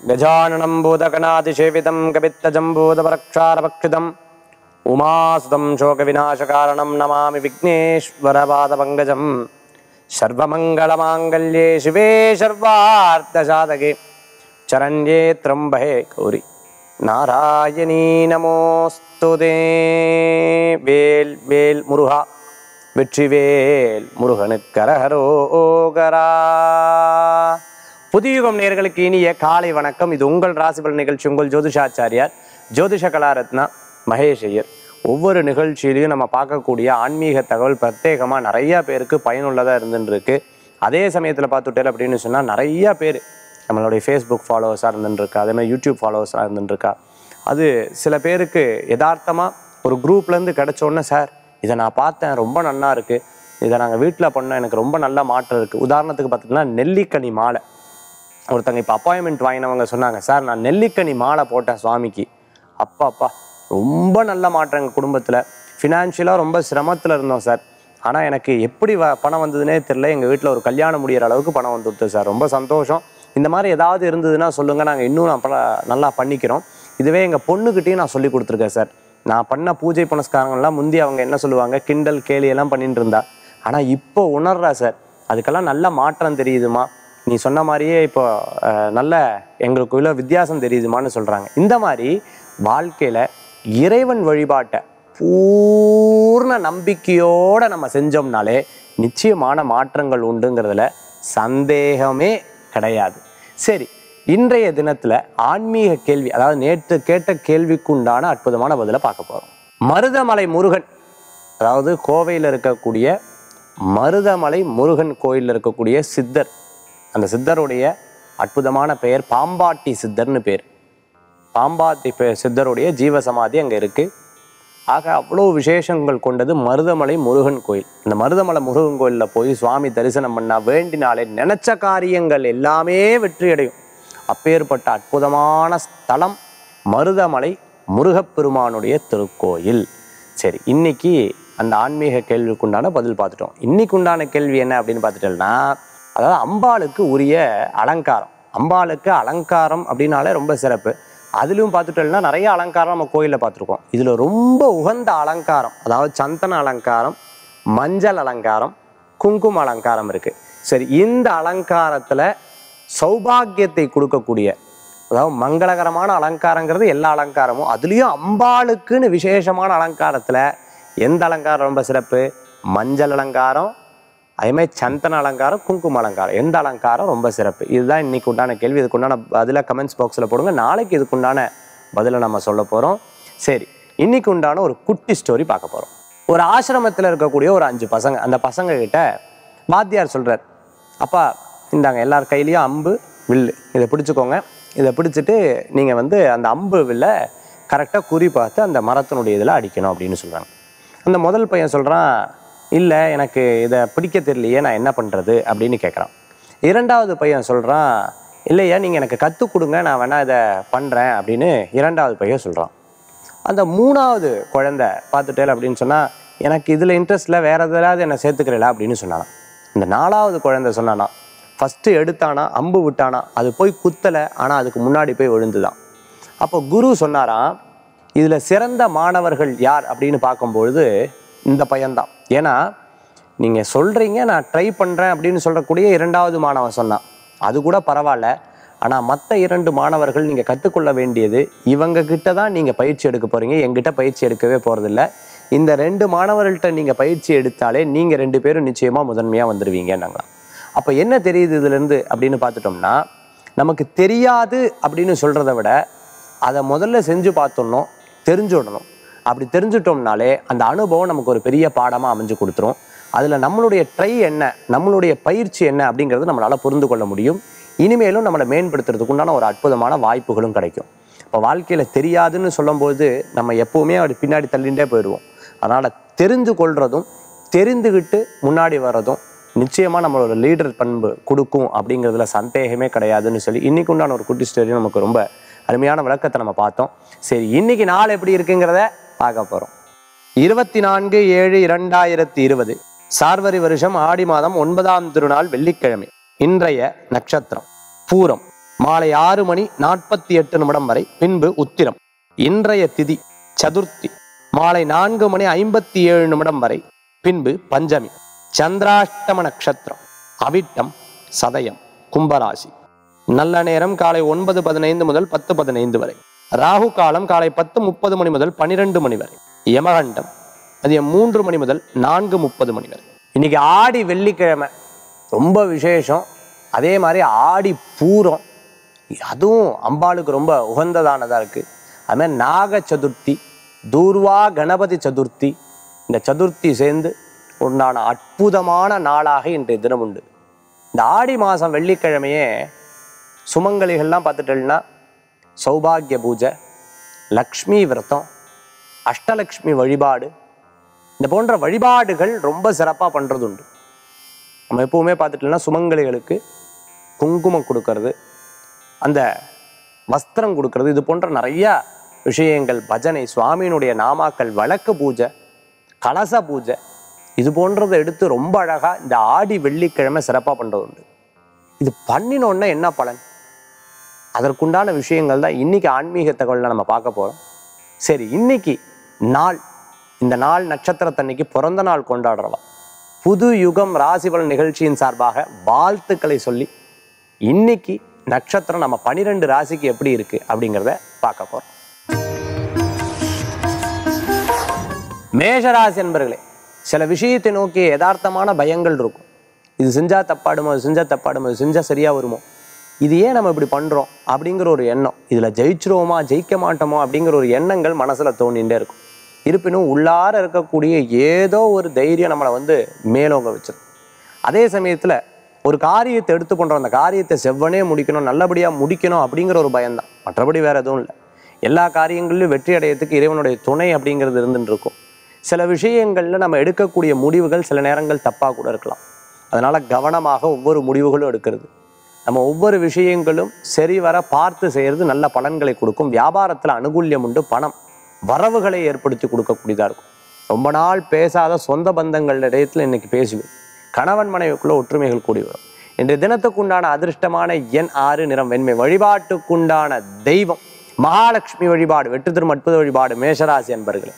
गजाननं भूतगणातिसेवितं कपित्तजम्बूतपरक्षारभक्षितम् उमासुतं शोकविनाशकारणं नमामि विघ्नेश्वरपादपङ्कजं सर्वमङ्गलमाङ्गल्ये शिवे सर्वार्थसाधके चरण्ये त्र्यम्बहे गौरि நாராயணீ நமோஸ்துதே வேல் வேல் முருகா வெற்றிவேல் முருகனுக்கரகரோகரா புதியுகம் நேர்களுக்கு இனிய காலை வணக்கம் இது உங்கள் ராசிபல் நிகழ்ச்சி உங்கள் ஜோதிஷாச்சாரியார் ஜோதிஷ கலாரத்னா மகேஷ் ஐயர் ஒவ்வொரு நிகழ்ச்சியிலையும் நம்ம பார்க்கக்கூடிய ஆன்மீக தகவல் பிரத்யேகமாக நிறைய பேருக்கு பயனுள்ளதாக இருந்துட்டு இருக்கு அதே சமயத்தில் பார்த்துட்டேன் அப்படின்னு சொன்னால் நிறைய பேர் நம்மளுடைய ஃபேஸ்புக் ஃபாலோவர்ஸாக இருந்துட்டுருக்கா அதே மாதிரி யூடியூப் ஃபாலோவர்ஸாக இருந்துட்டுருக்கா அது சில பேருக்கு யதார்த்தமாக ஒரு குரூப்லேருந்து உடனே சார் இதை நான் பார்த்தேன் ரொம்ப நல்லா இருக்குது இதை நாங்கள் வீட்டில் பண்ணோம் எனக்கு ரொம்ப நல்ல மாற்றம் இருக்குது உதாரணத்துக்கு பார்த்திங்கன்னா நெல்லிக்கனி மாலை ஒருத்தங்க இப்போ அப்பாயின்மெண்ட் வாங்கினவங்க சொன்னாங்க சார் நான் நெல்லிக்கனி மாலை போட்டேன் சுவாமிக்கு அப்பா அப்பா ரொம்ப நல்ல மாற்றம் எங்கள் குடும்பத்தில் ஃபினான்ஷியலாக ரொம்ப சிரமத்தில் இருந்தோம் சார் ஆனால் எனக்கு எப்படி வ பணம் வந்ததுனே தெரில எங்கள் வீட்டில் ஒரு கல்யாணம் முடியிற அளவுக்கு பணம் வந்துடுது சார் ரொம்ப சந்தோஷம் இந்த மாதிரி ஏதாவது இருந்ததுன்னா சொல்லுங்கள் நாங்கள் இன்னும் நான் பல நல்லா பண்ணிக்கிறோம் இதுவே எங்கள் பொண்ணுக்கிட்டையும் நான் சொல்லி கொடுத்துருக்கேன் சார் நான் பண்ண பூஜை புனஸ்காரங்கள்லாம் முந்தி அவங்க என்ன சொல்லுவாங்க கிண்டல் கேலி எல்லாம் பண்ணிட்டு இருந்தா ஆனால் இப்போ உணர்றா சார் அதுக்கெல்லாம் நல்ல மாற்றம் தெரியுதுமா நீ சொன்ன மாதிரியே இப்போ அஹ், நல்ல எங்களுக்குள்ள வித்தியாசம் தெரியுதுமான்னு சொல்கிறாங்க இந்த மாதிரி வாழ்க்கையில் இறைவன் வழிபாட்டை பூர்ண நம்பிக்கையோடு நம்ம செஞ்சோம்னாலே நிச்சயமான மாற்றங்கள் உண்டுங்கிறதுல சந்தேகமே கிடையாது சரி இன்றைய தினத்தில் ஆன்மீக கேள்வி அதாவது நேற்று கேட்ட கேள்விக்கு உண்டான அற்புதமான பதிலை பார்க்க போகிறோம் மருதமலை முருகன் அதாவது கோவையில் இருக்கக்கூடிய மருதமலை முருகன் கோயிலில் இருக்கக்கூடிய சித்தர் அந்த சித்தருடைய அற்புதமான பெயர் பாம்பாட்டி சித்தர்னு பேர் பாம்பாட்டி பெ- சித்தருடைய ஜீவசமாதி அங்கே இருக்குது ஆக அவ்வளோ விசேஷங்கள் கொண்டது மருதமலை முருகன் கோயில் இந்த மருதமலை முருகன் கோயிலில் போய் சுவாமி தரிசனம் பண்ணா வேண்டினாலே நினைச்ச காரியங்கள் எல்லாமே வெற்றி அடையும் அப்பேற்பட்ட அற்புதமான ஸ்தலம் மருதமலை முருகப்பெருமானுடைய திருக்கோயில் சரி இன்னைக்கு அந்த ஆன்மீக கேள்விக்குண்டான பதில் பார்த்துட்டோம் இன்னைக்கு உண்டான கேள்வி என்ன அப்படின்னு பார்த்துட்டோம்னா அதாவது அம்பாளுக்கு உரிய அலங்காரம் அம்பாளுக்கு அலங்காரம் அப்படின்னாலே ரொம்ப சிறப்பு அதுலேயும் பார்த்துட்டோம்னா நிறைய அலங்காரம் நம்ம கோயிலில் பார்த்துருக்கோம் இதில் ரொம்ப உகந்த அலங்காரம் அதாவது சந்தன அலங்காரம் மஞ்சள் அலங்காரம் குங்கும அலங்காரம் இருக்குது சரி இந்த அலங்காரத்தில் சௌபாக்கியத்தை கொடுக்கக்கூடிய அதாவது மங்களகரமான அலங்காரங்கிறது எல்லா அலங்காரமும் அதுலேயும் அம்பாளுக்குன்னு விசேஷமான அலங்காரத்தில் எந்த அலங்காரம் ரொம்ப சிறப்பு மஞ்சள் அலங்காரம் அதேமாதிரி சந்தன அலங்காரம் குங்கும அலங்காரம் எந்த அலங்காரம் ரொம்ப சிறப்பு இதுதான் இன்னைக்கு உண்டான கேள்வி இதுக்கு உண்டான பதில கமெண்ட்ஸ் பாக்ஸில் போடுங்க நாளைக்கு இதுக்கு உண்டான பதிலை நம்ம சொல்ல போகிறோம் சரி இன்னைக்கு உண்டான ஒரு குட்டி ஸ்டோரி பார்க்க போகிறோம் ஒரு ஆசிரமத்தில் இருக்கக்கூடிய ஒரு அஞ்சு பசங்க அந்த பசங்க கிட்ட வாத்தியார் சொல்கிறார் அப்பா இந்தாங்க எல்லார் கையிலையும் அம்பு வில்லு இதை பிடிச்சுக்கோங்க இதை பிடிச்சிட்டு நீங்கள் வந்து அந்த அம்பு வில்லை கரெக்டாக குறி பார்த்து அந்த மரத்தினுடைய இதில் அடிக்கணும் அப்படின்னு சொல்கிறாங்க அந்த முதல் பையன் சொல்கிறான் இல்லை எனக்கு இதை பிடிக்க தெரியலையே நான் என்ன பண்ணுறது அப்படின்னு கேட்குறான் இரண்டாவது பையன் சொல்கிறான் இல்லையா நீங்கள் எனக்கு கற்றுக் கொடுங்க நான் வேணால் இதை பண்ணுறேன் அப்படின்னு இரண்டாவது பையன் சொல்கிறான் அந்த மூணாவது குழந்தை பார்த்துட்டேன் அப்படின்னு சொன்னால் எனக்கு இதில் இன்ட்ரெஸ்ட்டில் வேறு எதாவது என்னை சேர்த்துக்கிறல அப்படின்னு சொன்னானா இந்த நாலாவது குழந்தை சொன்னானா ஃபஸ்ட்டு எடுத்தானா அம்பு விட்டானா அது போய் குத்தலை ஆனால் அதுக்கு முன்னாடி போய் விழுந்துதான் அப்போ குரு சொன்னாராம் இதில் சிறந்த மாணவர்கள் யார் அப்படின்னு பார்க்கும்பொழுது இந்த பையன்தான் ஏன்னா நீங்கள் சொல்கிறீங்க நான் ட்ரை பண்ணுறேன் அப்படின்னு சொல்லக்கூடிய இரண்டாவது மாணவன் சொன்னான் அது கூட பரவாயில்ல ஆனால் மற்ற இரண்டு மாணவர்கள் நீங்கள் கற்றுக்கொள்ள வேண்டியது இவங்க கிட்ட தான் நீங்கள் பயிற்சி எடுக்க போகிறீங்க எங்கிட்ட பயிற்சி எடுக்கவே போகிறதில்ல இந்த ரெண்டு மாணவர்கள்ட்ட நீங்கள் பயிற்சி எடுத்தாலே நீங்கள் ரெண்டு பேரும் நிச்சயமாக முதன்மையாக வந்துடுவீங்கன்னாங்களாம் அப்போ என்ன தெரியுது இதுலேருந்து அப்படின்னு பார்த்துட்டோம்னா நமக்கு தெரியாது அப்படின்னு சொல்கிறத விட அதை முதல்ல செஞ்சு பார்த்துடணும் தெரிஞ்சுடணும் அப்படி தெரிஞ்சுட்டோம்னாலே அந்த அனுபவம் நமக்கு ஒரு பெரிய பாடமாக அமைஞ்சு கொடுத்துரும் அதில் நம்மளுடைய ட்ரை என்ன நம்மளுடைய பயிற்சி என்ன அப்படிங்கிறது நம்மளால் புரிந்து கொள்ள முடியும் இனிமேலும் நம்மளை மேம்படுத்துறதுக்கு உண்டான ஒரு அற்புதமான வாய்ப்புகளும் கிடைக்கும் இப்போ வாழ்க்கையில் தெரியாதுன்னு சொல்லும்போது நம்ம எப்போவுமே அப்படி பின்னாடி தள்ளிகிட்டே போயிடுவோம் அதனால் தெரிந்து கொள்றதும் தெரிந்துக்கிட்டு முன்னாடி வர்றதும் நிச்சயமாக நம்மளோட லீடர் பண்பு கொடுக்கும் அப்படிங்கிறதுல சந்தேகமே கிடையாதுன்னு சொல்லி இன்னைக்கு உண்டான ஒரு குட்டி ஸ்டோரி நமக்கு ரொம்ப அருமையான விளக்கத்தை நம்ம பார்த்தோம் சரி இன்னைக்கு நாள் எப்படி இருக்குங்கிறத பார்க்க போகிறோம் இருபத்தி நான்கு ஏழு இரண்டாயிரத்தி இருபது சார்வரி வருஷம் ஆடி மாதம் ஒன்பதாம் திருநாள் வெள்ளிக்கிழமை இன்றைய நட்சத்திரம் பூரம் மாலை ஆறு மணி நாற்பத்தி எட்டு நிமிடம் வரை பின்பு உத்திரம் இன்றைய திதி சதுர்த்தி மாலை நான்கு மணி ஐம்பத்தி ஏழு நிமிடம் வரை பின்பு பஞ்சமி சந்திராஷ்டம நட்சத்திரம் அவிட்டம் சதயம் கும்பராசி நல்ல நேரம் காலை ஒன்பது பதினைந்து முதல் பத்து பதினைந்து வரை ராகு காலம் காலை பத்து முப்பது மணி முதல் பனிரெண்டு மணி வரை யமகண்டம் மதியம் மூன்று மணி முதல் நான்கு முப்பது மணி வரை இன்னைக்கு ஆடி வெள்ளிக்கிழமை ரொம்ப விசேஷம் அதே மாதிரி ஆடி பூரம் அதுவும் அம்பாளுக்கு ரொம்ப உகந்ததானதாக இருக்குது அது மாதிரி நாக சதுர்த்தி தூர்வா கணபதி சதுர்த்தி இந்த சதுர்த்தி சேர்ந்து உண்டான அற்புதமான நாளாக இன்றைய தினம் உண்டு இந்த ஆடி மாதம் வெள்ளிக்கிழமையே சுமங்கலிகள்லாம் பார்த்துட்டேன்னா சௌபாகிய பூஜை லக்ஷ்மி விரதம் அஷ்டலக்ஷ்மி வழிபாடு இந்த போன்ற வழிபாடுகள் ரொம்ப சிறப்பாக பண்ணுறது உண்டு நம்ம எப்பவுமே பார்த்துட்டோம்னா சுமங்கலிகளுக்கு குங்குமம் கொடுக்கறது அந்த வஸ்திரம் கொடுக்கறது இது போன்ற நிறையா விஷயங்கள் பஜனை சுவாமியினுடைய நாமாக்கள் வழக்கு பூஜை கலச பூஜை இது போன்றதை எடுத்து ரொம்ப அழகாக இந்த ஆடி வெள்ளிக்கிழமை சிறப்பாக பண்ணுறது உண்டு இது பண்ணினோன்னா என்ன பலன் அதற்குண்டான விஷயங்கள் தான் இன்னைக்கு ஆன்மீக தகவலில் நம்ம பார்க்க போகிறோம் சரி இன்னைக்கு நாள் இந்த நாள் நட்சத்திரத்தன்னைக்கு பிறந்த நாள் கொண்டாடுறவா புது யுகம் ராசிபலன் நிகழ்ச்சியின் சார்பாக வாழ்த்துக்களை சொல்லி இன்னைக்கு நட்சத்திரம் நம்ம பனிரெண்டு ராசிக்கு எப்படி இருக்கு அப்படிங்கிறத பார்க்க போறோம் மேஷராசி என்பர்களே சில விஷயத்தை நோக்கி யதார்த்தமான பயங்கள் இருக்கும் இது செஞ்சா தப்பாடுமோ இது செஞ்சா தப்பாடுமோ இது செஞ்சா சரியா வருமோ இது ஏன் நம்ம இப்படி பண்றோம் அப்படிங்கிற ஒரு எண்ணம் இதுல ஜெயிச்சிருவோமா ஜெயிக்க மாட்டோமோ அப்படிங்கிற ஒரு எண்ணங்கள் மனசுல தோண்டிகிட்டே இருக்கும் இருப்பினும் உள்ளார இருக்கக்கூடிய ஏதோ ஒரு தைரியம் நம்மளை வந்து மேலோங்க வச்சிடும் அதே சமயத்துல ஒரு காரியத்தை எடுத்து பண்றோம் அந்த காரியத்தை செவ்வனே முடிக்கணும் நல்லபடியா முடிக்கணும் அப்படிங்கிற ஒரு பயம்தான் மற்றபடி வேற எதுவும் இல்லை எல்லா காரியங்களிலும் வெற்றி அடையத்துக்கு இறைவனுடைய துணை அப்படிங்கிறது இருந்துட்டு இருக்கும் சில விஷயங்கள்ல நம்ம எடுக்கக்கூடிய முடிவுகள் சில நேரங்கள் தப்பா கூட இருக்கலாம் அதனால கவனமாக ஒவ்வொரு முடிவுகளும் எடுக்கிறது நம்ம ஒவ்வொரு விஷயங்களும் சரிவர பார்த்து செய்யறது நல்ல பலன்களை கொடுக்கும் வியாபாரத்துல அனுகூல்யம் உண்டு பணம் வரவுகளை ஏற்படுத்தி கொடுக்கக்கூடியதா இருக்கும் ரொம்ப நாள் பேசாத சொந்த பந்தங்கள் இடத்துல இன்னைக்கு பேசுவேன் கணவன் மனைவிக்குள்ள ஒற்றுமைகள் கூடி வரும் இன்றைய தினத்துக்குண்டான அதிர்ஷ்டமான எண் ஆறு நிறம் வெண்மை வழிபாட்டுக்குண்டான தெய்வம் மகாலட்சுமி வழிபாடு வெற்றி திரும் அற்புத வழிபாடு மேஷராசி என்பர்களே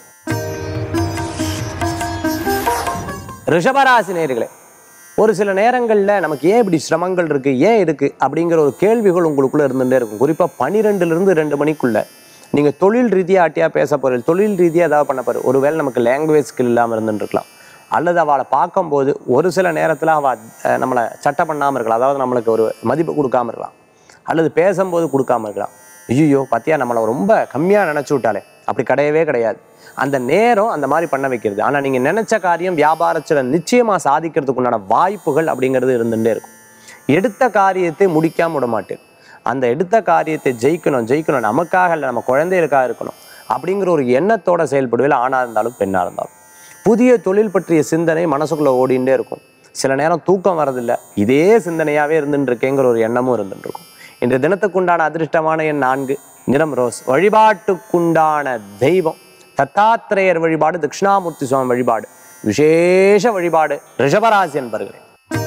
ரிஷபராசி நேர்களே ஒரு சில நேரங்களில் நமக்கு ஏன் இப்படி சிரமங்கள் இருக்கு ஏன் இருக்கு அப்படிங்கிற ஒரு கேள்விகள் உங்களுக்குள்ள இருந்துட்டே இருக்கும் குறிப்பாக பன்னிரெண்டுலேருந்து ரெண்டு மணிக்குள்ள நீங்க தொழில் ரீதியா ஆட்டியா பேச போறீங்க தொழில் ரீதியா ஏதாவது பண்ண போற ஒருவேளை நமக்கு லாங்குவேஜ் ஸ்கில் இல்லாமல் இருந்துருக்கலாம் அல்லது அவளை பார்க்கும்போது ஒரு சில நேரத்தில் அவள் நம்மளை சட்டை பண்ணாமல் இருக்கலாம் அதாவது நம்மளுக்கு ஒரு மதிப்பு கொடுக்காம இருக்கலாம் அல்லது பேசும்போது கொடுக்காம இருக்கலாம் ஐயோ பார்த்தியா நம்மளை ரொம்ப கம்மியாக நினச்சி விட்டாலே அப்படி கிடையவே கிடையாது அந்த நேரம் அந்த மாதிரி பண்ண வைக்கிறது ஆனால் நீங்கள் நினச்ச காரியம் வியாபாரத்தில் நிச்சயமாக சாதிக்கிறதுக்கு உண்டான வாய்ப்புகள் அப்படிங்கிறது இருந்துகிட்டே இருக்கும் எடுத்த காரியத்தை முடிக்காம விட மாட்டேன் அந்த எடுத்த காரியத்தை ஜெயிக்கணும் ஜெயிக்கணும் நமக்காக இல்லை நம்ம குழந்தைகளுக்காக இருக்கணும் அப்படிங்கிற ஒரு எண்ணத்தோட செயல்படுவேல ஆணாக இருந்தாலும் பெண்ணாக இருந்தாலும் புதிய தொழில் பற்றிய சிந்தனை மனசுக்குள்ளே ஓடிண்டே இருக்கும் சில நேரம் தூக்கம் வரதில்லை இதே சிந்தனையாகவே இருந்துட்டு இருக்கேங்கிற ஒரு எண்ணமும் இருந்துட்டு இருக்கும் இன்றைய தினத்துக்குண்டான அதிர்ஷ்டமான எண் நான்கு நிறம் ரோஸ் வழிபாட்டுக்குண்டான தெய்வம் தத்தாத்திரேயர் வழிபாடு தட்சிணாமூர்த்தி சுவாமி வழிபாடு விசேஷ வழிபாடு ரிஷபராசி என்பர்களே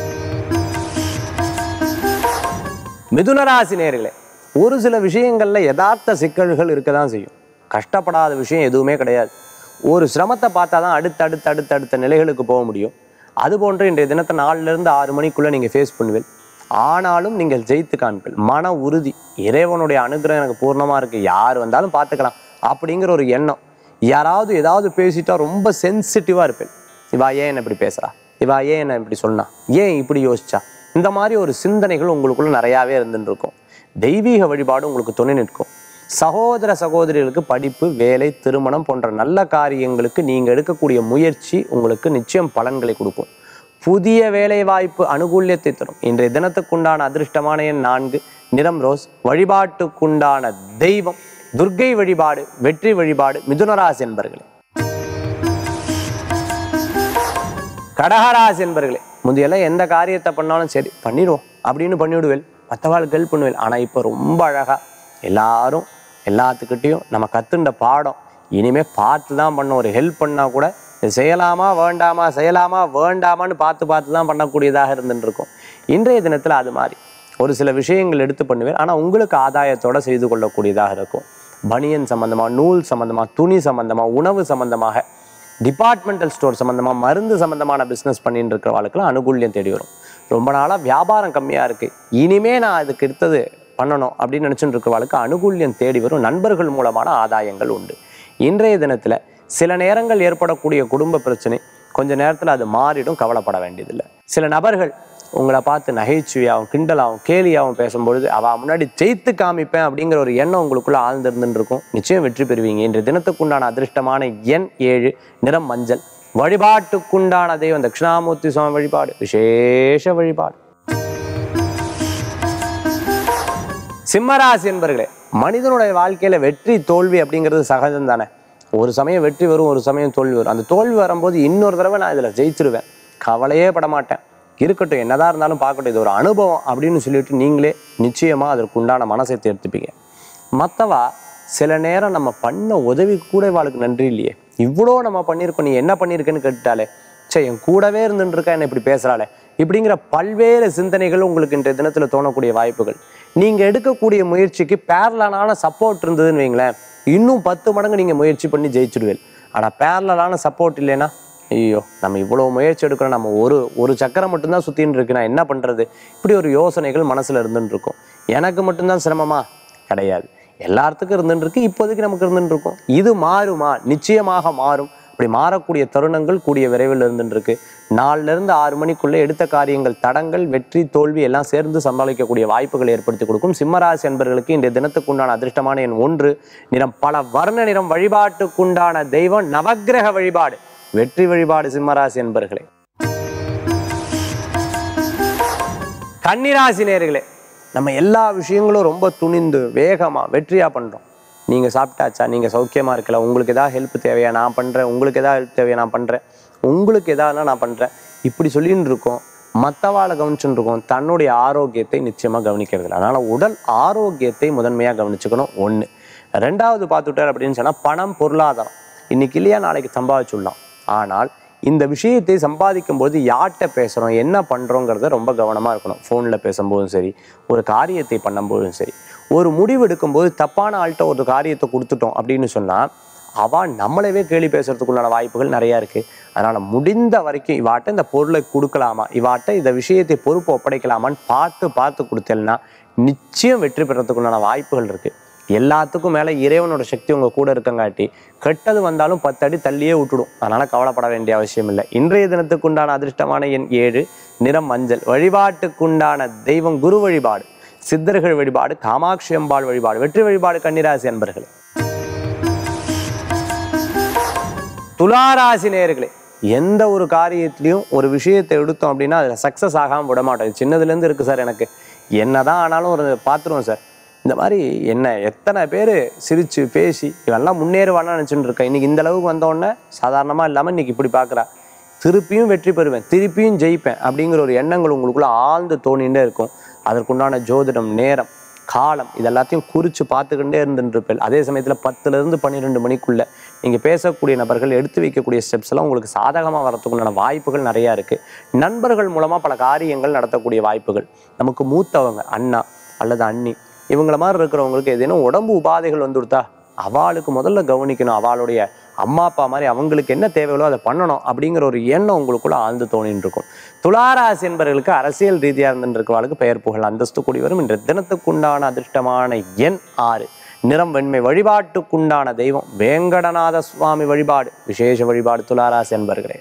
மிதுனராசி நேர்களே ஒரு சில விஷயங்கள்ல யதார்த்த சிக்கல்கள் இருக்க தான் செய்யும் கஷ்டப்படாத விஷயம் எதுவுமே கிடையாது ஒரு சிரமத்தை பார்த்தா தான் அடுத்து அடுத்து அடுத்து அடுத்த நிலைகளுக்கு போக முடியும் அது போன்று இன்றைய தினத்தை நாலுல இருந்து ஆறு மணிக்குள்ள நீங்க ஃபேஸ் பண்ணுவீள் ஆனாலும் நீங்கள் ஜெயித்து காண்பீள் மன உறுதி இறைவனுடைய அனுகிரகம் எனக்கு பூர்ணமா இருக்கு யார் வந்தாலும் பார்த்துக்கலாம் அப்படிங்கிற ஒரு எண்ணம் யாராவது ஏதாவது பேசிட்டா ரொம்ப சென்சிட்டிவா இருப்பேன் இவா ஏன் என்ன இப்படி பேசுறா இவா ஏன் என்ன இப்படி சொன்னா ஏன் இப்படி யோசிச்சா இந்த மாதிரி ஒரு சிந்தனைகள் உங்களுக்குள்ள நிறையாவே இருந்துட்டு இருக்கும் தெய்வீக வழிபாடு உங்களுக்கு துணை நிற்கும் சகோதர சகோதரிகளுக்கு படிப்பு வேலை திருமணம் போன்ற நல்ல காரியங்களுக்கு நீங்கள் எடுக்கக்கூடிய முயற்சி உங்களுக்கு நிச்சயம் பலன்களை கொடுக்கும் புதிய வேலை வாய்ப்பு அனுகூல்யத்தை தரும் இன்றைய தினத்துக்குண்டான அதிர்ஷ்டமான எண் நான்கு நிறம் ரோஸ் வழிபாட்டுக்குண்டான தெய்வம் துர்க்கை வழிபாடு வெற்றி வழிபாடு மிதுனராசி என்பர்களே கடகராசி என்பர்களே முந்தையெல்லாம் எந்த காரியத்தை பண்ணாலும் சரி பண்ணிடுவோம் அப்படின்னு பண்ணிவிடுவேன் மற்றவாளுக்கு ஹெல்ப் பண்ணுவேன் ஆனால் இப்போ ரொம்ப அழகாக எல்லாரும் எல்லாத்துக்கிட்டேயும் நம்ம கத்துண்ட பாடம் இனிமே பார்த்து தான் பண்ணோம் ஒரு ஹெல்ப் பண்ணால் கூட இது செய்யலாமா வேண்டாமா செய்யலாமா வேண்டாமான்னு பார்த்து பார்த்து தான் பண்ணக்கூடியதாக இருந்துட்டு இருக்கும் இன்றைய தினத்தில் அது மாதிரி ஒரு சில விஷயங்கள் எடுத்து பண்ணுவேன் ஆனால் உங்களுக்கு ஆதாயத்தோட செய்து கொள்ளக்கூடியதாக இருக்கும் பனியன் சம்பந்தமாக நூல் சம்பந்தமாக துணி சம்பந்தமாக உணவு சம்பந்தமாக டிபார்ட்மெண்டல் ஸ்டோர் சம்மந்தமாக மருந்து சம்மந்தமான பிஸ்னஸ் பண்ணிட்டு இருக்கிறவளுக்கெல்லாம் அனுகூல்யம் தேடி வரும் ரொம்ப நாளாக வியாபாரம் கம்மியாக இருக்குது இனிமே நான் அதுக்கு எடுத்தது பண்ணணும் அப்படின்னு நினச்சிட்டு இருக்கிறவளுக்கு அனுகூல்யம் தேடி வரும் நண்பர்கள் மூலமான ஆதாயங்கள் உண்டு இன்றைய தினத்தில் சில நேரங்கள் ஏற்படக்கூடிய குடும்ப பிரச்சனை கொஞ்ச நேரத்தில் அது மாறிடும் கவலைப்பட வேண்டியதில்லை சில நபர்கள் உங்களை பார்த்து நகைச்சுவையாகவும் கிண்டலாகவும் கேலியாகவும் பேசும்பொழுது அவ முன்னாடி ஜெயித்து காமிப்பேன் அப்படிங்கிற ஒரு எண்ணம் உங்களுக்குள்ள ஆழ்ந்திருந்துன்னு இருக்கும் நிச்சயம் வெற்றி பெறுவீங்க இன்றைய தினத்துக்குண்டான அதிர்ஷ்டமான எண் ஏழு நிறம் மஞ்சள் வழிபாட்டுக்குண்டான தெய்வம் தட்சிணாமூர்த்தி சுவாமி வழிபாடு விசேஷ வழிபாடு சிம்மராசி என்பர்களே மனிதனுடைய வாழ்க்கையில வெற்றி தோல்வி அப்படிங்கிறது சகஜம் தானே ஒரு சமயம் வெற்றி வரும் ஒரு சமயம் தோல்வி வரும் அந்த தோல்வி வரும்போது இன்னொரு தடவை நான் இதில் ஜெயிச்சிருவேன் கவலையே பட மாட்டேன் இருக்கட்டும் என்னதான் இருந்தாலும் பார்க்கட்டும் இது ஒரு அனுபவம் அப்படின்னு சொல்லிட்டு நீங்களே நிச்சயமாக அதற்கு உண்டான மனசை தேர்த்துப்பீங்க மற்றவா சில நேரம் நம்ம பண்ண உதவி கூட இவாளுக்கு நன்றி இல்லையே இவ்வளோ நம்ம பண்ணியிருக்கோம் நீ என்ன பண்ணியிருக்கேன்னு கேட்டாலே சே என் கூடவே இருந்துட்டு இருக்கா என்ன இப்படி பேசுறாளே இப்படிங்கிற பல்வேறு சிந்தனைகள் உங்களுக்கு இன்றைய தினத்தில் தோணக்கூடிய வாய்ப்புகள் நீங்க எடுக்கக்கூடிய முயற்சிக்கு பேரலான சப்போர்ட் இருந்ததுன்னு வைங்களேன் இன்னும் பத்து மடங்கு நீங்க முயற்சி பண்ணி ஜெயிச்சிடுவீள் ஆனா பேரலான சப்போர்ட் இல்லைன்னா ஐயோ நம்ம இவ்வளோ முயற்சி எடுக்கிறோம் நம்ம ஒரு ஒரு சக்கரம் மட்டும்தான் சுத்தின்னு இருக்கு நான் என்ன பண்றது இப்படி ஒரு யோசனைகள் மனசுல இருந்துட்டு இருக்கும் எனக்கு மட்டும்தான் சிரமமா கிடையாது எல்லாத்துக்கும் இருந்துட்டு இருக்கு இப்போதைக்கு நமக்கு இருந்துட்டு இருக்கும் இது மாறுமா நிச்சயமாக மாறும் இப்படி மாறக்கூடிய தருணங்கள் கூடிய விரைவில் இருந்துட்டு இருக்கு நாலுல இருந்து ஆறு மணிக்குள்ள எடுத்த காரியங்கள் தடங்கள் வெற்றி தோல்வி எல்லாம் சேர்ந்து சமாளிக்கக்கூடிய வாய்ப்புகளை ஏற்படுத்தி கொடுக்கும் சிம்மராசி என்பவர்களுக்கு இன்றைய தினத்துக்குண்டான அதிர்ஷ்டமான எண் ஒன்று நிறம் பல வர்ண நிறம் வழிபாட்டுக்குண்டான தெய்வம் நவக்கிரக வழிபாடு வெற்றி வழிபாடு சிம்மராசி என்பர்களே கன்னிராசி நேர்களே நம்ம எல்லா விஷயங்களும் ரொம்ப துணிந்து வேகமா வெற்றியா பண்றோம் நீங்க சாப்பிட்டாச்சா நீங்க சௌக்கியமா இருக்கல உங்களுக்கு ஏதாவது ஹெல்ப் தேவையா நான் பண்றேன் உங்களுக்கு ஏதாவது ஹெல்ப் தேவையா நான் பண்றேன் உங்களுக்கு எதானா நான் பண்றேன் இப்படி சொல்லின்னு இருக்கோம் மற்றவாளை கவனிச்சுன்னு இருக்கோம் தன்னுடைய ஆரோக்கியத்தை நிச்சயமா கவனிக்கிறது இல்லை அதனால உடல் ஆரோக்கியத்தை முதன்மையா கவனிச்சுக்கணும் ஒண்ணு ரெண்டாவது பார்த்துட்டார் அப்படின்னு சொன்னா பணம் பொருளாதாரம் இன்னைக்கு இல்லையா நாளைக்கு சம்பாதிச்சுடலாம் ஆனால் இந்த விஷயத்தை சம்பாதிக்கும் போது யார்கிட்ட பேசுகிறோம் என்ன பண்ணுறோங்கிறத ரொம்ப கவனமாக இருக்கணும் ஃபோனில் பேசும்போதும் சரி ஒரு காரியத்தை பண்ணும்போதும் சரி ஒரு முடிவு எடுக்கும்போது தப்பான ஆள்கிட்ட ஒரு காரியத்தை கொடுத்துட்டோம் அப்படின்னு சொன்னால் அவன் நம்மளவே கேலி பேசுறதுக்குள்ளான வாய்ப்புகள் நிறையா இருக்குது அதனால் முடிந்த வரைக்கும் இவாட்ட இந்த பொருளை கொடுக்கலாமா இவாட்ட இந்த விஷயத்தை பொறுப்பு ஒப்படைக்கலாமான்னு பார்த்து பார்த்து கொடுத்தேன்னா நிச்சயம் வெற்றி பெறத்துக்குண்டான வாய்ப்புகள் இருக்குது எல்லாத்துக்கும் மேலே இறைவனோட சக்தி உங்கள் கூட இருக்கங்காட்டி கெட்டது வந்தாலும் பத்து அடி தள்ளியே விட்டுடும் அதனால் கவலைப்பட வேண்டிய அவசியம் இல்லை இன்றைய தினத்துக்குண்டான அதிர்ஷ்டமான எண் ஏழு நிறம் மஞ்சள் வழிபாட்டுக்குண்டான தெய்வம் குரு வழிபாடு சித்தர்கள் வழிபாடு காமாட்சி அம்பாள் வழிபாடு வெற்றி வழிபாடு கன்னிராசி அன்பர்களே துளாராசி நேயர்களே எந்த ஒரு காரியத்திலையும் ஒரு விஷயத்தை எடுத்தோம் அப்படின்னா அதில் சக்ஸஸ் ஆகாமல் விட மாட்டோம் இது சின்னதுலேருந்து இருக்குது சார் எனக்கு என்னதான் ஆனாலும் ஒரு பார்த்துருவோம் சார் இந்த மாதிரி என்ன எத்தனை பேர் சிரித்து பேசி இவெல்லாம் முன்னேறுவான்னு நினச்சிட்டு இருக்கேன் இன்னைக்கு இந்த அளவுக்கு வந்த உடனே சாதாரணமாக இல்லாமல் இன்னைக்கு இப்படி பார்க்குறா திருப்பியும் வெற்றி பெறுவேன் திருப்பியும் ஜெயிப்பேன் அப்படிங்கிற ஒரு எண்ணங்கள் உங்களுக்குள்ள ஆழ்ந்து தோணிகிட்டே இருக்கும் அதற்குண்டான ஜோதிடம் நேரம் காலம் இதெல்லாத்தையும் குறித்து பார்த்துக்கிட்டே இருந்துருப்பேன் அதே சமயத்தில் பத்துலேருந்து பன்னிரெண்டு மணிக்குள்ளே நீங்கள் பேசக்கூடிய நபர்கள் எடுத்து வைக்கக்கூடிய ஸ்டெப்ஸ் எல்லாம் உங்களுக்கு சாதகமாக வரத்துக்குண்டான வாய்ப்புகள் நிறையா இருக்குது நண்பர்கள் மூலமாக பல காரியங்கள் நடத்தக்கூடிய வாய்ப்புகள் நமக்கு மூத்தவங்க அண்ணா அல்லது அண்ணி இவங்கள மாதிரி இருக்கிறவங்களுக்கு ஏதேனும் உடம்பு உபாதைகள் வந்து கொடுத்தா அவளுக்கு முதல்ல கவனிக்கணும் அவளுடைய அம்மா அப்பா மாதிரி அவங்களுக்கு என்ன தேவைகளோ அதை பண்ணணும் அப்படிங்கிற ஒரு எண்ணம் உங்களுக்குள்ள ஆழ்ந்து தோணின்னு இருக்கும் துளாராசி என்பவர்களுக்கு அரசியல் ரீதியாக இருந்துட்டு இருக்கிறவளுக்கு பெயர் புகழ் அந்தஸ்து கூடி வரும் இன்று தினத்துக்குண்டான அதிர்ஷ்டமான எண் ஆறு நிறம் வெண்மை வழிபாட்டுக்குண்டான தெய்வம் வேங்கடநாத சுவாமி வழிபாடு விசேஷ வழிபாடு துளாராசி என்பர்களே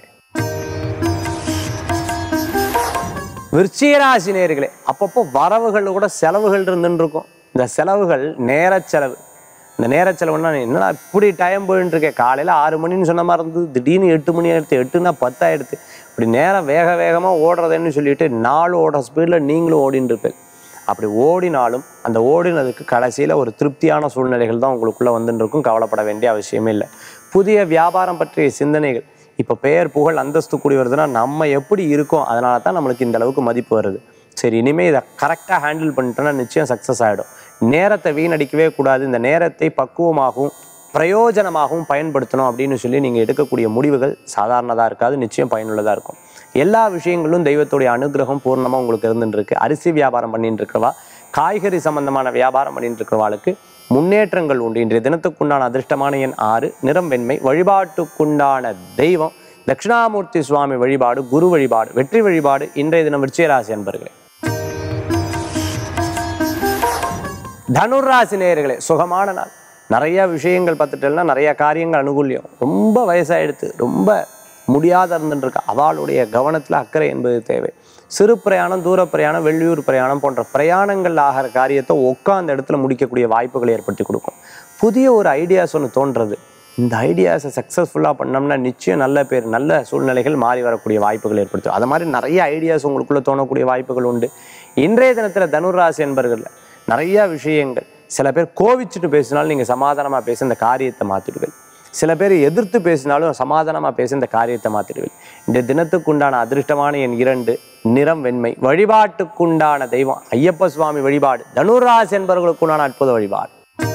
விருச்சிகராசி நேர்களே அப்பப்போ வரவுகள் கூட செலவுகள் இருந்துன்னு இருக்கும் இந்த செலவுகள் நேர செலவு இந்த நேர செலவுன்னா என்னடா இப்படி டைம் போயின்னு இருக்கேன் காலையில் ஆறு மணின்னு சொன்ன மாதிரி இருந்தது திடீர்னு எட்டு மணி ஆயிடுத்து எட்டுனா பத்தாயிடுத்து இப்படி நேரம் வேக வேகமாக ஓடுறதுன்னு சொல்லிட்டு நாலு ஓடுற ஸ்பீடில் நீங்களும் ஓடின்னு இருப்பேன் அப்படி ஓடினாலும் அந்த ஓடினதுக்கு கடைசியில் ஒரு திருப்தியான சூழ்நிலைகள் தான் உங்களுக்குள்ளே வந்துட்டு இருக்கும் கவலைப்பட வேண்டிய அவசியமே இல்லை புதிய வியாபாரம் பற்றிய சிந்தனைகள் இப்போ பெயர் புகழ் அந்தஸ்து கூடி வருதுன்னா நம்ம எப்படி இருக்கோம் அதனால தான் நம்மளுக்கு இந்த அளவுக்கு மதிப்பு வருது சரி இனிமேல் இதை கரெக்டாக ஹேண்டில் பண்ணிட்டோன்னா நிச்சயம் சக்ஸஸ் ஆகிடும் நேரத்தை வீணடிக்கவே கூடாது இந்த நேரத்தை பக்குவமாகவும் பிரயோஜனமாகவும் பயன்படுத்தணும் அப்படின்னு சொல்லி நீங்கள் எடுக்கக்கூடிய முடிவுகள் சாதாரணதாக இருக்காது நிச்சயம் பயனுள்ளதாக இருக்கும் எல்லா விஷயங்களும் தெய்வத்துடைய அனுகிரகம் பூர்ணமாக உங்களுக்கு இருந்துட்டு இருக்கு அரிசி வியாபாரம் பண்ணிட்டு இருக்கிறவா காய்கறி சம்பந்தமான வியாபாரம் பண்ணிட்டு இருக்கிறவாளுக்கு முன்னேற்றங்கள் உண்டு இன்றைய தினத்துக்குண்டான அதிர்ஷ்டமான எண் ஆறு நிறம் வெண்மை வழிபாட்டுக்குண்டான தெய்வம் தட்சிணாமூர்த்தி சுவாமி வழிபாடு குரு வழிபாடு வெற்றி வழிபாடு இன்றைய தினம் விருச்சிகராசி அன்பர்களே தனுராசி நேயர்களே சுகமான நாள் நிறைய விஷயங்கள் பார்த்துட்டேன்னா நிறைய காரியங்கள் அனுகூல்யம் ரொம்ப வயசாயிடுத்து ரொம்ப முடியாத இருந்துருக்கு அவளுடைய கவனத்தில் அக்கறை என்பது தேவை சிறு பிரயாணம் தூர பிரயாணம் வெளியூர் பிரயாணம் போன்ற பிரயாணங்கள் ஆகிற காரியத்தை உட்காந்த இடத்துல முடிக்கக்கூடிய வாய்ப்புகளை ஏற்படுத்தி கொடுக்கும் புதிய ஒரு ஐடியாஸ் ஒன்று தோன்றது இந்த ஐடியாஸை சக்ஸஸ்ஃபுல்லாக பண்ணோம்னா நிச்சயம் நல்ல பேர் நல்ல சூழ்நிலைகள் மாறி வரக்கூடிய வாய்ப்புகள் ஏற்படுத்தும் அது மாதிரி நிறைய ஐடியாஸ் உங்களுக்குள்ள தோணக்கூடிய வாய்ப்புகள் உண்டு இன்றைய தினத்தில் தனுராசி என்பர்களில் நிறைய விஷயங்கள் சில பேர் கோவிச்சுட்டு பேசினாலும் நீங்கள் சமாதானமாக பேசி இந்த காரியத்தை மாற்றிடுவீர்கள் சில பேர் எதிர்த்து பேசினாலும் சமாதானமாக பேசி இந்த காரியத்தை மாற்றிடுவீர்கள் இந்த தினத்துக்குண்டான அதிர்ஷ்டமான என் இரண்டு நிறம் வெண்மை வழிபாட்டுக்குண்டான தெய்வம் ஐயப்ப சுவாமி வழிபாடு தனுராசி என்பவர்களுக்குண்டான அற்புத வழிபாடு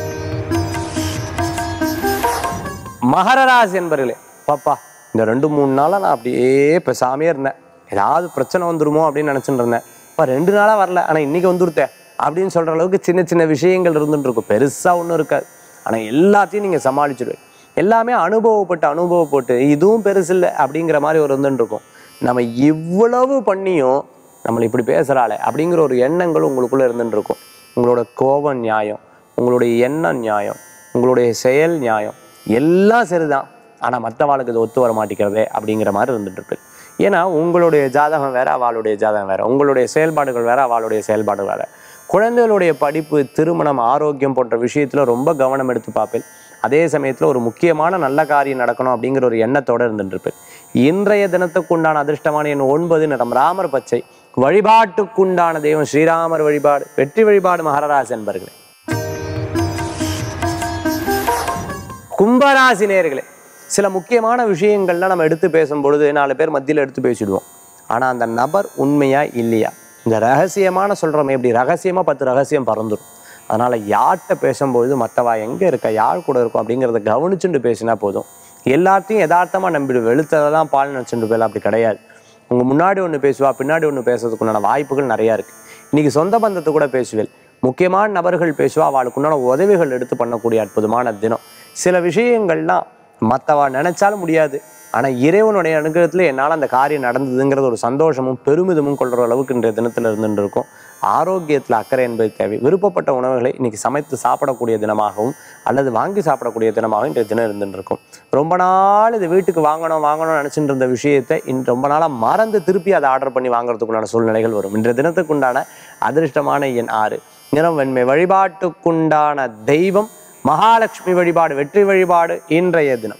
மகர ராசி என்பர்களே பாப்பா இந்த ரெண்டு மூணு நாளாக நான் அப்படியே பேசாமே இருந்தேன் ஏதாவது பிரச்சனை வந்துருமோ அப்படின்னு நினச்சிட்டு இருந்தேன் இப்போ ரெண்டு நாளாக வரல ஆனால் இன்னைக்கு வந்துருத்தேன் அப்படின்னு சொல்கிற அளவுக்கு சின்ன சின்ன விஷயங்கள் இருந்துட்டு இருக்கும் பெருசாக ஒன்றும் இருக்காது ஆனால் எல்லாத்தையும் நீங்கள் சமாளிச்சிடுவேன் எல்லாமே அனுபவப்பட்டு அனுபவப்பட்டு இதுவும் பெருசு இல்லை அப்படிங்கிற மாதிரி ஒரு இருந்துட்டு இருக்கும் நம்ம இவ்வளவு பண்ணியும் நம்மளை இப்படி பேசுகிறாளே அப்படிங்கிற ஒரு எண்ணங்கள் உங்களுக்குள்ளே இருந்துட்டு இருக்கும் உங்களோட கோபம் நியாயம் உங்களுடைய எண்ணம் நியாயம் உங்களுடைய செயல் நியாயம் எல்லாம் சரிதான் ஆனால் மற்றவாளுக்கு இது ஒத்து வர மாட்டேங்கிறதே அப்படிங்கிற மாதிரி இருந்துட்டு இருக்கு ஏன்னா உங்களுடைய ஜாதகம் வேற அவளுடைய ஜாதகம் வேற உங்களுடைய செயல்பாடுகள் வேற அவளுடைய செயல்பாடுகள் வேற குழந்தைகளுடைய படிப்பு திருமணம் ஆரோக்கியம் போன்ற விஷயத்துல ரொம்ப கவனம் எடுத்து பார்ப்பேன் அதே சமயத்துல ஒரு முக்கியமான நல்ல காரியம் நடக்கணும் அப்படிங்கிற ஒரு எண்ணத்தோட இருந்துட்டு இருப்பேன் இன்றைய தினத்துக்குண்டான அதிர்ஷ்டமான எண் ஒன்பது நிறம் ராமர் பச்சை வழிபாட்டுக்குண்டான தெய்வம் ஸ்ரீராமர் வழிபாடு வெற்றி வழிபாடு மகரராசி என்பர்களே கும்பராசி நேர்களே சில முக்கியமான விஷயங்கள்லாம் நம்ம எடுத்து பேசும்பொழுது நாலு பேர் மத்தியில் எடுத்து பேசிடுவோம் ஆனால் அந்த நபர் உண்மையா இல்லையா இந்த ரகசியமான சொல்கிறோமே இப்படி ரகசியமாக பத்து ரகசியம் பறந்துடும் அதனால் யார்கிட்ட பேசும்பொழுது மற்றவா எங்கே இருக்கா யார் கூட இருக்கும் அப்படிங்கிறத கவனிச்சுட்டு பேசினா போதும் எல்லாத்தையும் யதார்த்தமாக நம்பிடு வெளுத்ததெல்லாம் பால் நினச்சிட்டு போயில அப்படி கிடையாது உங்கள் முன்னாடி ஒன்று பேசுவா பின்னாடி ஒன்று பேசுறதுக்குண்டான வாய்ப்புகள் நிறையா இருக்குது இன்றைக்கி சொந்த பந்தத்தை கூட பேசுவேன் முக்கியமான நபர்கள் பேசுவா அவளுக்குண்டான உதவிகள் எடுத்து பண்ணக்கூடிய அற்புதமான தினம் சில விஷயங்கள்லாம் மற்றவா நினைச்சாலும் முடியாது ஆனால் இறைவனுடைய அனுகிரகத்தில் என்னால் அந்த காரியம் நடந்ததுங்கிறது ஒரு சந்தோஷமும் பெருமிதமும் கொள்கிற அளவுக்கு இன்றைய தினத்தில் இருந்துட்டு இருக்கும் ஆரோக்கியத்தில் அக்கறை என்பது தேவை விருப்பப்பட்ட உணவுகளை இன்னைக்கு சமைத்து சாப்பிடக்கூடிய தினமாகவும் அல்லது வாங்கி சாப்பிடக்கூடிய தினமாகவும் இன்றைய தினம் இருந்துட்டு இருக்கும் ரொம்ப நாள் இது வீட்டுக்கு வாங்கணும் வாங்கணும்னு நினச்சிட்டு இருந்த விஷயத்தை இன்று ரொம்ப நாளாக மறந்து திருப்பி அதை ஆர்டர் பண்ணி வாங்குறதுக்குண்டான சூழ்நிலைகள் வரும் இன்றைய தினத்துக்குண்டான அதிர்ஷ்டமான எண் ஆறு நிறம் வெண்மை வழிபாட்டுக்குண்டான தெய்வம் மகாலட்சுமி வழிபாடு வெற்றி வழிபாடு இன்றைய தினம்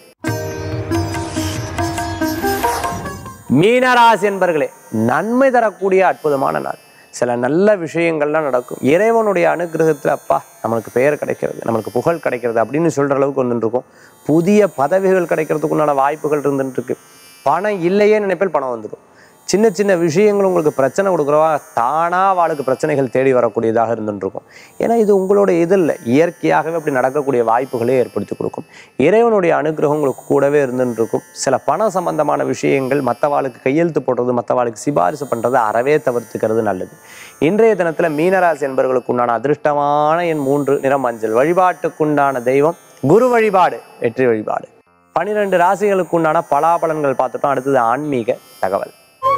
மீனராசி என்பர்களே நன்மை தரக்கூடிய அற்புதமான நாள் சில நல்ல விஷயங்கள்லாம் நடக்கும் இறைவனுடைய அனுகிரகத்தில் அப்பா நம்மளுக்கு பெயர் கிடைக்கிறது நம்மளுக்கு புகழ் கிடைக்கிறது அப்படின்னு சொல்கிற அளவுக்கு வந்துட்டு இருக்கும் புதிய பதவிகள் கிடைக்கிறதுக்கு உண்டான வாய்ப்புகள் இருந்துட்டு இருக்கு பணம் இல்லையே நினைப்பில் பணம் வந்துடும் சின்ன சின்ன விஷயங்கள் உங்களுக்கு பிரச்சனை கொடுக்குறவா தானாக அவளுக்கு பிரச்சனைகள் தேடி வரக்கூடியதாக இருந்துட்டு இருக்கும் ஏன்னா இது உங்களோட இதில் இயற்கையாகவே அப்படி நடக்கக்கூடிய வாய்ப்புகளே ஏற்படுத்தி கொடுக்கும் இறைவனுடைய அனுகிரகம் உங்களுக்கு கூடவே இருந்துட்டு இருக்கும் சில பண சம்பந்தமான விஷயங்கள் மற்றவாளுக்கு கையெழுத்து போடுறது மற்றவாளுக்கு சிபாரிசு பண்ணுறது அறவே தவிர்த்துக்கிறது நல்லது இன்றைய தினத்தில் மீனராசி என்பவர்களுக்கு உண்டான அதிர்ஷ்டமான என் மூன்று நிறம் மஞ்சள் வழிபாட்டுக்குண்டான தெய்வம் குரு வழிபாடு வெற்றி வழிபாடு பனிரெண்டு ராசிகளுக்கு உண்டான பலாபலன்கள் பார்த்துட்டோம் அடுத்தது ஆன்மீக தகவல்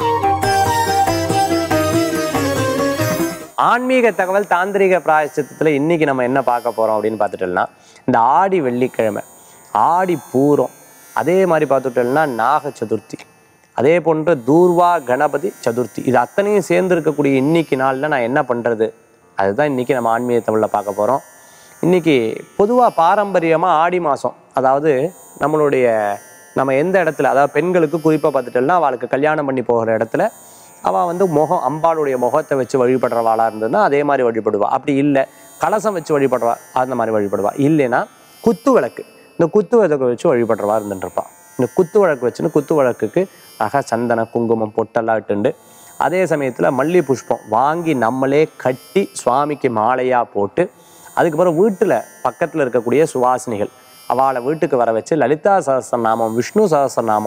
ஆன்மீக தகவல் தாந்திரிக பிராயச்சித்தத்தில் இன்னைக்கு நம்ம என்ன பார்க்க போறோம் அப்படின்னு பார்த்துட்டோம்னா இந்த ஆடி வெள்ளிக்கிழமை ஆடி பூரம் அதே மாதிரி பார்த்துட்டோம்னா நாக சதுர்த்தி அதே போன்று தூர்வா கணபதி சதுர்த்தி இது அத்தனையும் சேர்ந்து இருக்கக்கூடிய இன்னைக்கு நாளில் நான் என்ன பண்ணுறது அதுதான் இன்னைக்கு நம்ம ஆன்மீக தமிழில் பார்க்க போகிறோம் இன்னைக்கு பொதுவாக பாரம்பரியமாக ஆடி மாதம் அதாவது நம்மளுடைய நம்ம எந்த இடத்துல அதாவது பெண்களுக்கு குறிப்பாக பார்த்துட்டோம்னா அவளுக்கு கல்யாணம் பண்ணி போகிற இடத்துல அவள் வந்து முகம் அம்பாளுடைய முகத்தை வச்சு வழிபடுறவாளாக இருந்ததுன்னா அதே மாதிரி வழிபடுவா அப்படி இல்லை கலசம் வச்சு வழிபடுவா அந்த மாதிரி வழிபடுவா இல்லைன்னா குத்து விளக்கு இந்த குத்து விளக்கு வச்சு வழிபடுறவா இருந்துட்டு இருப்பா இந்த குத்து விளக்கு வச்சுன்னு குத்து விளக்குக்கு அக சந்தன குங்குமம் பொட்டெல்லாம் இட்டுண்டு அதே சமயத்தில் மல்லி புஷ்பம் வாங்கி நம்மளே கட்டி சுவாமிக்கு மாலையாக போட்டு அதுக்கப்புறம் வீட்டில் பக்கத்தில் இருக்கக்கூடிய சுவாசினிகள் அவளை வீட்டுக்கு வர வச்சு லலிதா சகஸ்ரநாமம் விஷ்ணு சகஸ்ரநாமம்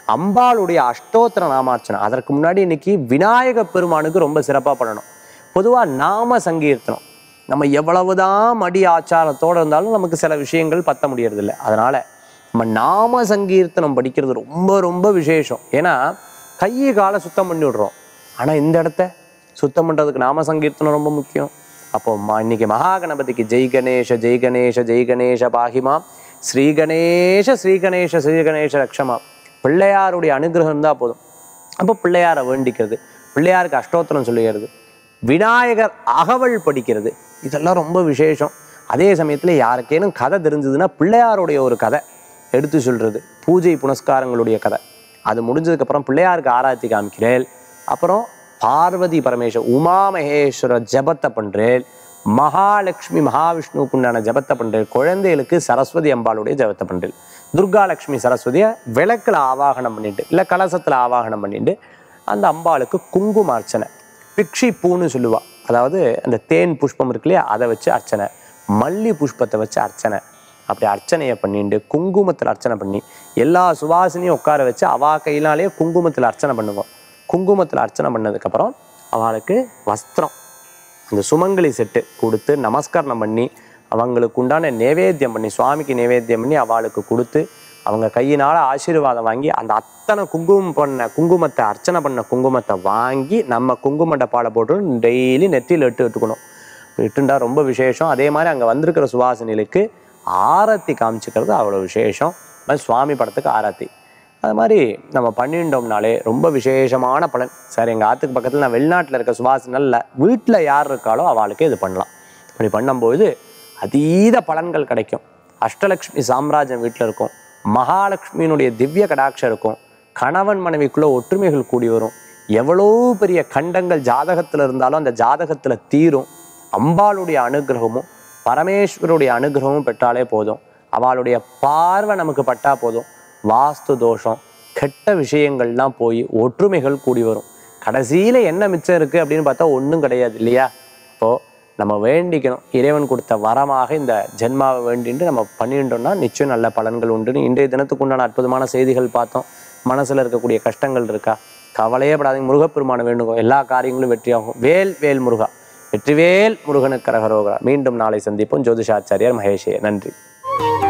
அம்பாளுடைய அஷ்டோத்திர நாமார்ச்சனை அதற்கு முன்னாடி இன்னைக்கு விநாயக பெருமானுக்கு ரொம்ப சிறப்பாக பண்ணணும் பொதுவாக நாம சங்கீர்த்தனம் நம்ம எவ்வளவுதான் மடி ஆச்சாரத்தோடு இருந்தாலும் நமக்கு சில விஷயங்கள் பத்த முடியறதில்ல அதனால நம்ம நாம சங்கீர்த்தனம் படிக்கிறது ரொம்ப ரொம்ப விசேஷம் ஏன்னா கையை காலை சுத்தம் பண்ணி விடுறோம் ஆனால் இந்த இடத்த சுத்தம் பண்ணுறதுக்கு நாம சங்கீர்த்தனம் ரொம்ப முக்கியம் அப்போ ம- இன்னைக்கு மகா கணபதிக்கு ஜெய் கணேஷ ஜெய் கணேஷ ஜெய் கணேஷ பாகிமா ஸ்ரீ கணேஷ ஸ்ரீ கணேஷ ஸ்ரீ கணேஷ ரக்ஷமா பிள்ளையாருடைய அனுகிரகம் இருந்தால் போதும் அப்போ பிள்ளையாரை வேண்டிக்கிறது பிள்ளையாருக்கு அஷ்டோத்திரம் சொல்லுகிறது விநாயகர் அகவல் படிக்கிறது இதெல்லாம் ரொம்ப விசேஷம் அதே சமயத்தில் யாருக்கேனும் கதை தெரிஞ்சதுன்னா பிள்ளையாருடைய ஒரு கதை எடுத்து சொல்கிறது பூஜை புனஸ்காரங்களுடைய கதை அது முடிஞ்சதுக்கப்புறம் பிள்ளையாருக்கு ஆராய்ச்சி காமிக்கிறேன் அப்புறம் பார்வதி பரமேஸ்வர் உமா மகேஸ்வர ஜபத்தை பண்ணுறேன் மகாலட்சுமி மகாவிஷ்ணுவுக்கு உண்டான ஜபத்தை பண்ணுறேன் குழந்தைகளுக்கு சரஸ்வதி அம்பாளுடைய ஜபத்தை பண்ணுறேன் துர்காலட்சுமி சரஸ்வதியை விளக்கில் ஆவாகனம் பண்ணிட்டு இல்லை கலசத்தில் ஆவாகனம் பண்ணிட்டு அந்த அம்பாளுக்கு குங்கும அர்ச்சனை பிக்ஷி பூன்னு சொல்லுவா அதாவது அந்த தேன் புஷ்பம் இருக்கு இல்லையா அதை வச்சு அர்ச்சனை மல்லி புஷ்பத்தை வச்சு அர்ச்சனை அப்படி அர்ச்சனையை பண்ணிட்டு குங்குமத்தில் அர்ச்சனை பண்ணி எல்லா சுவாசினியும் உட்கார வச்சு அவா கையினாலே குங்குமத்தில் அர்ச்சனை பண்ணுவோம் குங்குமத்தில் அர்ச்சனை பண்ணதுக்கப்புறம் அவளுக்கு வஸ்திரம் அந்த சுமங்கலி செட்டு கொடுத்து நமஸ்காரம் பண்ணி அவங்களுக்கு உண்டான நைவேத்தியம் பண்ணி சுவாமிக்கு நைவேத்தியம் பண்ணி அவளுக்கு கொடுத்து அவங்க கையினால ஆசீர்வாதம் வாங்கி அந்த அத்தனை குங்குமம் பண்ண குங்குமத்தை அர்ச்சனை பண்ண குங்குமத்தை வாங்கி நம்ம குங்கும டப்பால போட்டு டெய்லி நெற்றியில் இட்டு விட்டுக்கணும் இட்டுண்டா ரொம்ப விசேஷம் அதே மாதிரி அங்கே வந்திருக்கிற சுவாசினிகளுக்கு ஆரத்தி காமிச்சிக்கிறது அவ்வளோ விசேஷம் அது சுவாமி படத்துக்கு ஆரத்தி அது மாதிரி நம்ம பண்ணிட்டோம்னாலே ரொம்ப விசேஷமான பலன் சார் எங்கள் ஆத்துக்கு பக்கத்தில் நான் வெளிநாட்டில் இருக்க சுவாசினல்ல வீட்டில் யார் இருக்காளோ அவளுக்கு இது பண்ணலாம் இப்படி பண்ணும்போது அதீத பலன்கள் கிடைக்கும் அஷ்டலக்ஷ்மி சாம்ராஜ்யம் வீட்டில் இருக்கும் மகாலட்சுமியினுடைய திவ்ய கடாட்சம் இருக்கும் கணவன் மனைவிக்குள்ள ஒற்றுமைகள் கூடி வரும் எவ்வளோ பெரிய கண்டங்கள் ஜாதகத்தில் இருந்தாலும் அந்த ஜாதகத்தில் தீரும் அம்பாளுடைய அனுகிரகமும் பரமேஸ்வருடைய அனுகிரகமும் பெற்றாலே போதும் அவளுடைய பார்வை நமக்கு பட்டா போதும் வாஸ்து தோஷம் கெட்ட விஷயங்கள்லாம் போய் ஒற்றுமைகள் கூடி வரும் கடைசியில் என்ன மிச்சம் இருக்குது அப்படின்னு பார்த்தா ஒன்றும் கிடையாது இல்லையா இப்போது நம்ம வேண்டிக்கணும் இறைவன் கொடுத்த வரமாக இந்த ஜென்மாவை வேண்டிட்டு நம்ம பண்ணிட்டோம்னா நிச்சயம் நல்ல பலன்கள் உண்டுன்னு இன்றைய தினத்துக்கு உண்டான அற்புதமான செய்திகள் பார்த்தோம் மனசில் இருக்கக்கூடிய கஷ்டங்கள் இருக்கா கவலையே படாதீங்க முருகப்பெருமான வேண்டுகோ எல்லா காரியங்களும் வெற்றியாகும் வேல் வேல் முருகா வெற்றிவேல் முருகனுக்கு கரகரோகரா மீண்டும் நாளை சந்திப்போம் ஜோதிஷாச்சாரியார் மகேஷே நன்றி